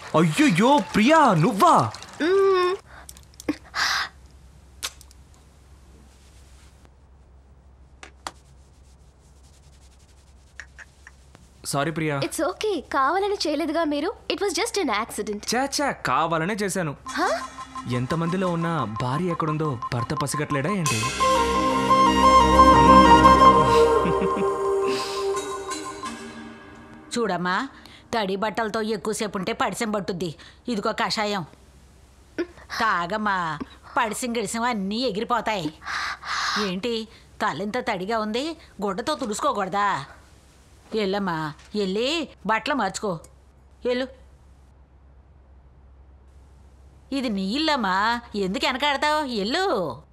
అయ్యయ్యో ప్రియా నువ్వా sorry Priya it's okay కావాలని చేయలేదుగా మీరు it was just an accident చా చా కావాలనే చేశాను ఎంతమందిలో ఉన్న భార్య ఎక్కడుందో భర్త పసిగట్లేడా ఏంటి చూడమ్మా తడి బట్టలతో ఎక్కువసేపు ఉంటే పడిసం పట్టుద్ది ఇదిగో కషాయం తాగమ్మా పడిసం గిడిసం అన్నీ ఎగిరిపోతాయి ఏంటి తలింత తడిగా ఉంది గుడ్డతో తుడుచుకోకూడదా ఎల్లమ్మా వెళ్ళి బట్టలు మార్చుకో ఎల్లు ఇది నీ ఇల్లమ్మా ఎందుకు వెనకాడతావు ఎల్లు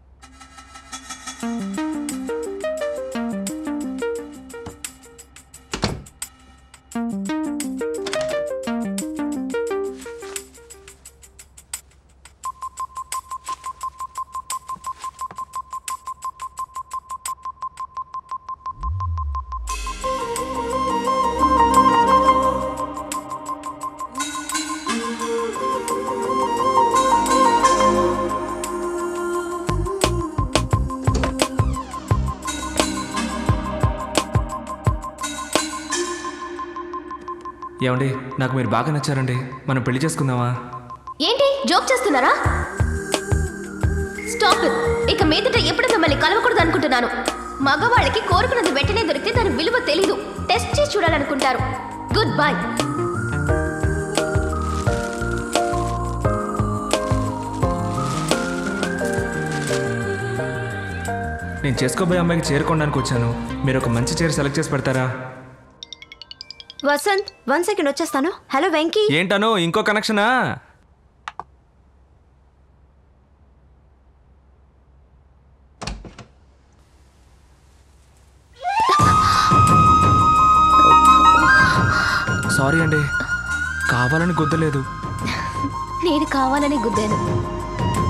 ఏమండి నాకు మీరు బాగా నచ్చారండి మనం పెళ్లి చేసుకుందామా ఏంటి జోక్ చేస్తున్నారా స్టాప్ ఇట్ ఇక మీదట ఎప్పుడు మిమ్మల్ని కలవకూడదు అనుకుంటున్నాను మగవాళ్ళకి కోరుకున్నది వెంటనే దొరికితే దాని విలువ తెలీదు టెస్ట్ చేసి చూడాలనుకుంటారు గుడ్ బై నేను చేసుకోబోయే అమ్మాయికి చేరుకోవడానికి వచ్చాను మీరు ఒక మంచి చీర సెలెక్ట్ చేసి పెడతారా వసంత్ వన్ సెకండ్ వచ్చేస్తాను హలో వెంకీ ఏంటను ఇంకో కనెక్షనా సారీ అండి కావాలని గుద్దలేదు నేను కావాలని గుద్దాను